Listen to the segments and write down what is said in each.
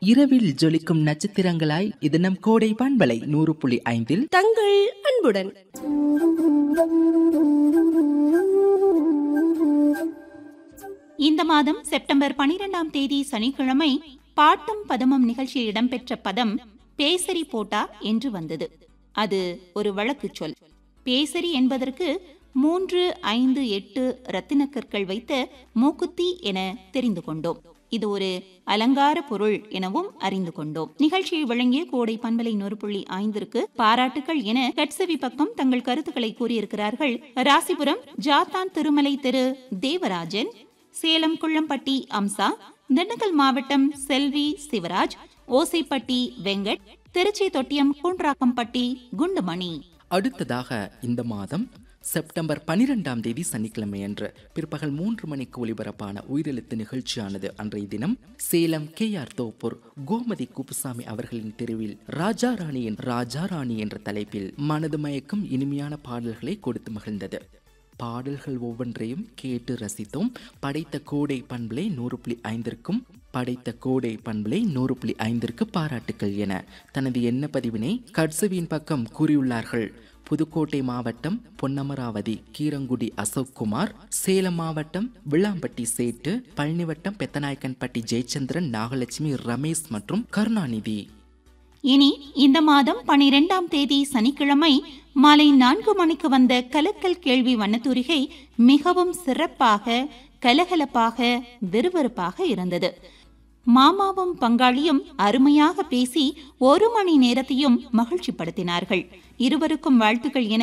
இரவில் ஜொலிக்கும் நட்சத்திரங்களாய் இது நம் கோடை பண்பலை நூறு புள்ளி ஐந்தில் தங்கள் அன்புடன் இந்த மாதம் செப்டம்பர் பனிரெண்டாம் தேதி சனிக்கிழமை பாட்டும் பதமும் நிகழ்ச்சியில் இடம்பெற்ற பதம் பேசரி போட்டா என்று வந்தது அது ஒரு வழக்குச் சொல் பேசரி என்பதற்கு மூன்று ஐந்து எட்டு ரத்தினக்கற்கள் வைத்த மூக்குத்தி என தெரிந்து கொண்டோம் இது ஒரு அலங்கார பொருள் எனவும் அறிந்து கொண்டோம் நிகழ்ச்சியை வழங்கிய கோடை பண்பலை நூறு புள்ளி ஐந்திற்கு பாராட்டுகள் என கட்சவி பக்கம் தங்கள் கருத்துக்களை கூறியிருக்கிறார்கள் ராசிபுரம் ஜாத்தான் திருமலை திரு தேவராஜன் சேலம் குள்ளம்பட்டி அம்சா திண்டுக்கல் மாவட்டம் செல்வி சிவராஜ் ஓசைப்பட்டி வெங்கட் திருச்சி தொட்டியம் கூன்றாக்கம்பட்டி குண்டுமணி அடுத்ததாக இந்த மாதம் செப்டம்பர் பனிரெண்டாம் தேதி சனிக்கிழமை அன்று பிற்பகல் மூன்று மணிக்கு ஒளிபரப்பான உயிரெழுத்து நிகழ்ச்சியானது அன்றைய தினம் சேலம் கே ஆர் தோப்பூர் கோமதி குப்புசாமி அவர்களின் தெருவில் ராஜா ராணியின் ராஜா ராணி என்ற தலைப்பில் மனது மயக்கும் இனிமையான பாடல்களை கொடுத்து மகிழ்ந்தது பாடல்கள் ஒவ்வொன்றையும் கேட்டு ரசித்தோம் படைத்த கோடை பண்பலை நூறு புள்ளி ஐந்திற்கும் படைத்த கோடை பண்பலை நூறு புள்ளி ஐந்திற்கு பாராட்டுக்கள் என தனது எண்ண பதிவினை கட்சுவியின் பக்கம் கூறியுள்ளார்கள் புதுக்கோட்டை மாவட்டம் பொன்னமராவதி கீரங்குடி அசோக்குமார் சேலம் மாவட்டம் விளாம்பட்டி சேட்டு பழனிவட்டம் பெத்தநாயக்கன்பட்டி ஜெயச்சந்திரன் நாகலட்சுமி ரமேஷ் மற்றும் கருணாநிதி இனி இந்த மாதம் பனிரெண்டாம் தேதி சனிக்கிழமை மாலை நான்கு மணிக்கு வந்த கலக்கல் கேள்வி வண்ணத்தூரிகை மிகவும் சிறப்பாக கலகலப்பாக விறுவிறுப்பாக இருந்தது மாமாவும் பங்காளியும் அருமையாக பேசி ஒரு மணி நேரத்தையும் மகிழ்ச்சிப்படுத்தினார்கள் இருவருக்கும் வாழ்த்துக்கள் என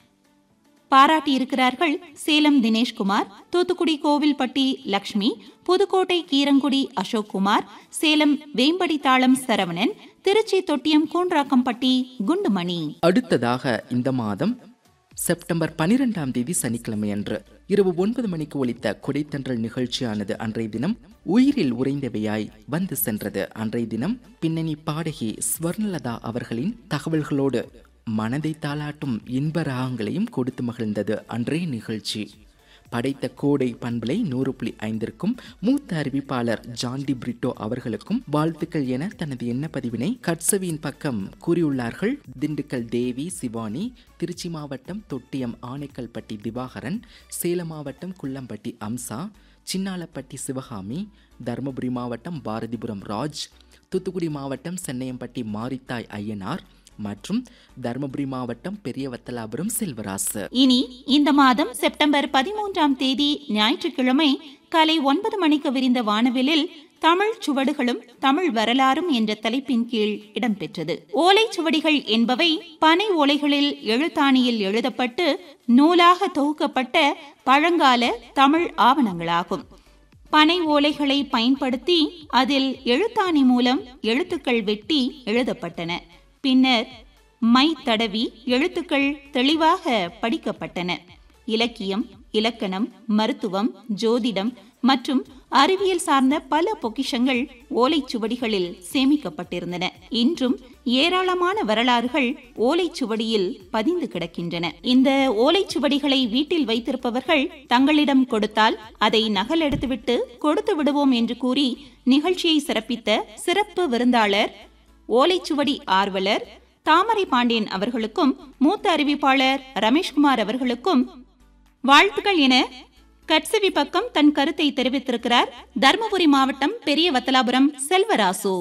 பாராட்டியிருக்கிறார்கள் சேலம் தினேஷ்குமார் தூத்துக்குடி கோவில்பட்டி லக்ஷ்மி புதுக்கோட்டை கீரங்குடி அசோக்குமார் சேலம் வேம்படி தாளம் சரவணன் திருச்சி தொட்டியம் கூன்றாக்கம்பட்டி குண்டுமணி அடுத்ததாக இந்த மாதம் செப்டம்பர் பனிரெண்டாம் தேதி சனிக்கிழமை அன்று இரவு ஒன்பது மணிக்கு ஒலித்த கொடைத்தன்றல் நிகழ்ச்சியானது அன்றைய தினம் உயிரில் உறைந்தவையாய் வந்து சென்றது அன்றைய தினம் பின்னணி பாடகி ஸ்வர்ணலதா அவர்களின் தகவல்களோடு மனதை தாளாட்டும் இன்ப ராகங்களையும் கொடுத்து மகிழ்ந்தது அன்றைய நிகழ்ச்சி படைத்த கோடை பண்பலை நூறு புள்ளி ஐந்திற்கும் மூத்த அறிவிப்பாளர் ஜான்டி பிரிட்டோ அவர்களுக்கும் வாழ்த்துக்கள் என தனது எண்ண பதிவினை கட்சவியின் பக்கம் கூறியுள்ளார்கள் திண்டுக்கல் தேவி சிவானி திருச்சி மாவட்டம் தொட்டியம் ஆனைக்கல்பட்டி திவாகரன் சேலம் மாவட்டம் குள்ளம்பட்டி அம்சா சின்னாலப்பட்டி சிவகாமி தருமபுரி மாவட்டம் பாரதிபுரம் ராஜ் தூத்துக்குடி மாவட்டம் சென்னையம்பட்டி மாரித்தாய் ஐயனார் மற்றும் தருமபுரி மாவட்டம் பெரியவத்தலாபுரம் செல்வராசு இனி இந்த மாதம் செப்டம்பர் பதிமூன்றாம் தேதி ஞாயிற்றுக்கிழமை காலை ஒன்பது மணிக்கு விரிந்த வானவிலில் தமிழ் சுவடுகளும் தமிழ் வரலாறும் என்ற தலைப்பின் கீழ் இடம்பெற்றது ஓலைச்சுவடிகள் என்பவை பனை ஓலைகளில் எழுத்தாணியில் எழுதப்பட்டு நூலாக தொகுக்கப்பட்ட பழங்கால தமிழ் ஆவணங்களாகும் பனை ஓலைகளை பயன்படுத்தி அதில் எழுத்தாணி மூலம் எழுத்துக்கள் வெட்டி எழுதப்பட்டன பின்னர் மை தடவி எழுத்துக்கள் தெளிவாக படிக்கப்பட்டன இலக்கியம் இலக்கணம் மருத்துவம் ஜோதிடம் மற்றும் அறிவியல் சார்ந்த பல பொக்கிஷங்கள் ஓலைச்சுவடிகளில் சேமிக்கப்பட்டிருந்தன இன்றும் ஏராளமான வரலாறுகள் ஓலைச்சுவடியில் பதிந்து கிடக்கின்றன இந்த ஓலைச்சுவடிகளை வீட்டில் வைத்திருப்பவர்கள் தங்களிடம் கொடுத்தால் அதை நகல் எடுத்துவிட்டு கொடுத்து விடுவோம் என்று கூறி நிகழ்ச்சியை சிறப்பித்த சிறப்பு விருந்தாளர் ஓலைச்சுவடி ஆர்வலர் தாமரை பாண்டியன் அவர்களுக்கும் மூத்த அறிவிப்பாளர் ரமேஷ்குமார் அவர்களுக்கும் வாழ்த்துக்கள் என கட்சவி பக்கம் தன் கருத்தை தெரிவித்திருக்கிறார் தர்மபுரி மாவட்டம் பெரிய வத்தலாபுரம் செல்வராசு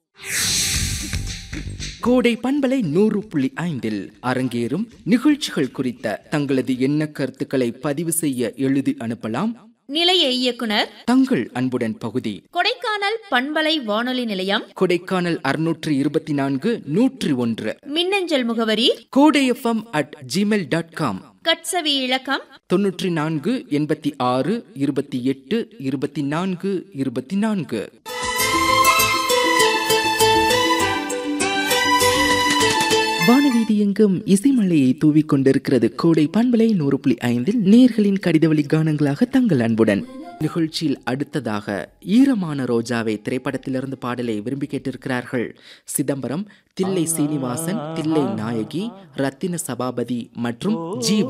கோடை பண்பலை நூறு புள்ளி ஐந்தில் அரங்கேறும் நிகழ்ச்சிகள் குறித்த தங்களது எண்ண கருத்துக்களை பதிவு செய்ய எழுதி அனுப்பலாம் நிலைய இயக்குனர் தங்கள் அன்புடன் பகுதி கொடைக்கானல் பண்பலை வானொலி நிலையம் கொடைக்கானல் அறுநூற்று இருபத்தி நான்கு நூற்றி ஒன்று மின்னஞ்சல் முகவரி Kodai FM at gmail dot com கட்சவி இலக்கம் தொன்னூற்றி நான்கு எண்பத்தி ஆறு இருபத்தி எட்டு இருபத்தி நான்கு இருபத்தி நான்கு வானவீதி எங்கும் இசைமலையை தூவிக் கொண்டிருக்கிறது கோடை பண்பலை நூறு புள்ளி ஐந்தில் நேர்களின் கடிதவழி கானங்களாக தங்கள் அன்புடன் நிகழ்ச்சியில் அடுத்ததாக ஈரமான ரோஜாவை திரைப்படத்திலிருந்து பாடலை விரும்பி கேட்டிருக்கிறார்கள் சிதம்பரம் தில்லை சீனிவாசன் தில்லை நாயகி ரத்தின சபாபதி மற்றும் ஜீவா